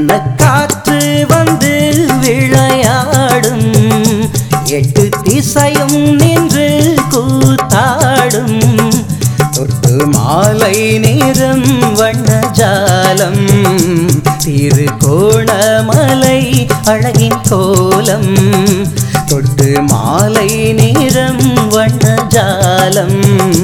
சின்ன காற்று வந்து விளையாடும் எட்டு திசையும் நின்று கூத்தாடும் தொட்டு மாலை நேரம் வண்ணஜாலம் திருகோணமலை அழகின் கோலம் தொட்டு மாலை நேரம் வண்ணஜாலம்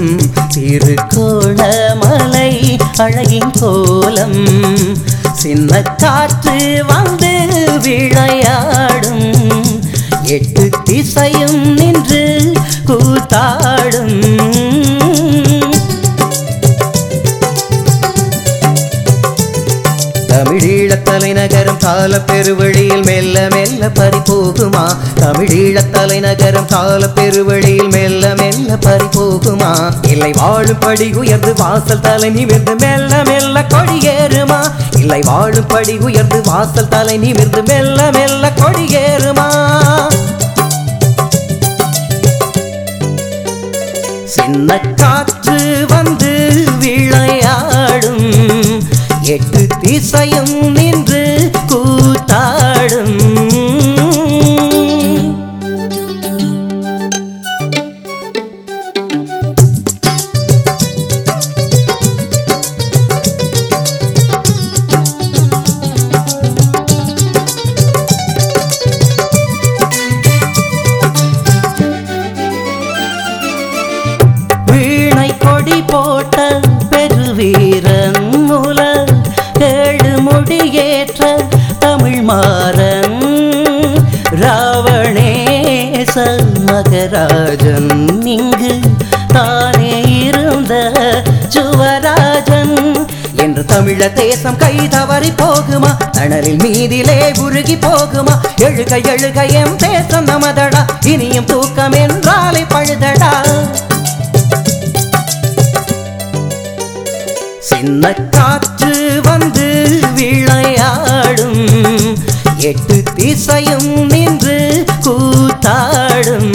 திருகோணமலை அழகின் கோலம் சின்ன காற்று வந்து விளையாடும் எட்டு திசையும் நின்று கூத்தாடும் தமிழீழத் தலைநகரம் கால பெருவழியில் மெல்ல மெல்ல பறி போகுமா தமிழீழத் தலைநகரம் கால பெருவழியில் மெல்ல மெல்ல பறி போகுமா இல்லை வாழும் படி உயர்ந்து வாசல் தலை நிமிர்ந்து மெல்ல மெல்ல கொடியேறுமா இல்லை வாழும் படி உயர்ந்து வாசல் தலை நிமிர்ந்து மெல்ல மெல்ல கொடியேறுமா சின்ன காற்று வந்து விளையாடும் எட்டு திசையும் நின்று கூத்தாடும் வீணை கொடி போட்ட பெருவீரன் முல ஏழு முடியேற்ற தமிழ் மாறன் ராவணேச மகராஜன் இங்கு தானே இருந்த ஜுவராஜன் என்று தமிழ தேசம் கை தவறி போகுமா தணலில் மீதிலே உருகி போகுமா எழுக எழுக எம் தேசம் நமதடா இனியும் தூக்கம் என்றாலே பழுதடா சின்ன காற்று வந்து விளையாடும் எட்டு திசையும் நின்று கூத்தாடும்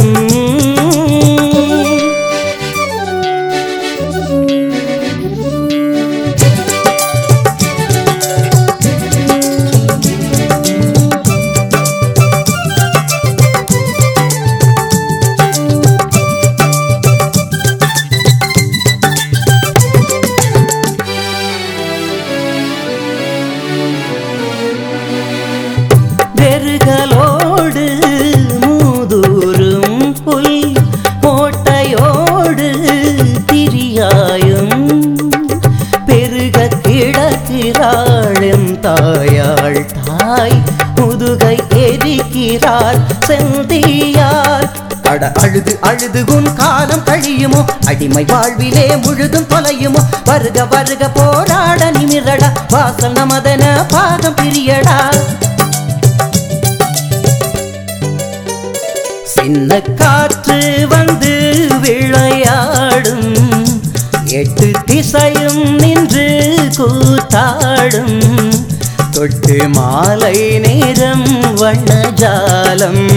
வெறுகலோடு மூதூரும் புல் கோட்டையோடு திரியாயும் பெருக கிடக்கிறாளும் தாயாள் தாய் முதுகை எரிக்கிறாள் செந்தியார் அட அழுது அழுது உன் காலம் கழியுமோ அடிமை வாழ்விலே முழுதும் தொலையுமோ வருக வருக போராட நிமிரடா வாசல் நமதன பாகம் பிரியடா சின்ன காற்று வந்து விளையாடும் எட்டு திசையும் நின்று கூத்தாடும் தொட்டு மாலை நேரம் வண்ணஜாலம்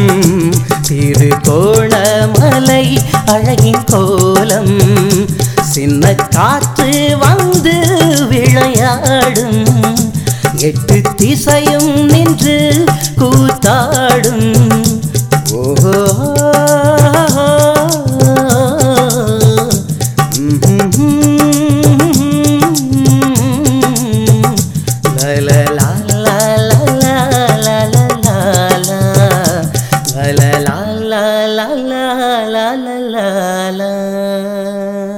திருகோணமலை அழகின் கோலம் சின்ன காற்று வந்து விளையாடும் எட்டு திசையும் நின்று கூத்தாடும் ஓஹோ La la la la la la la la la la La la la la la la la la la la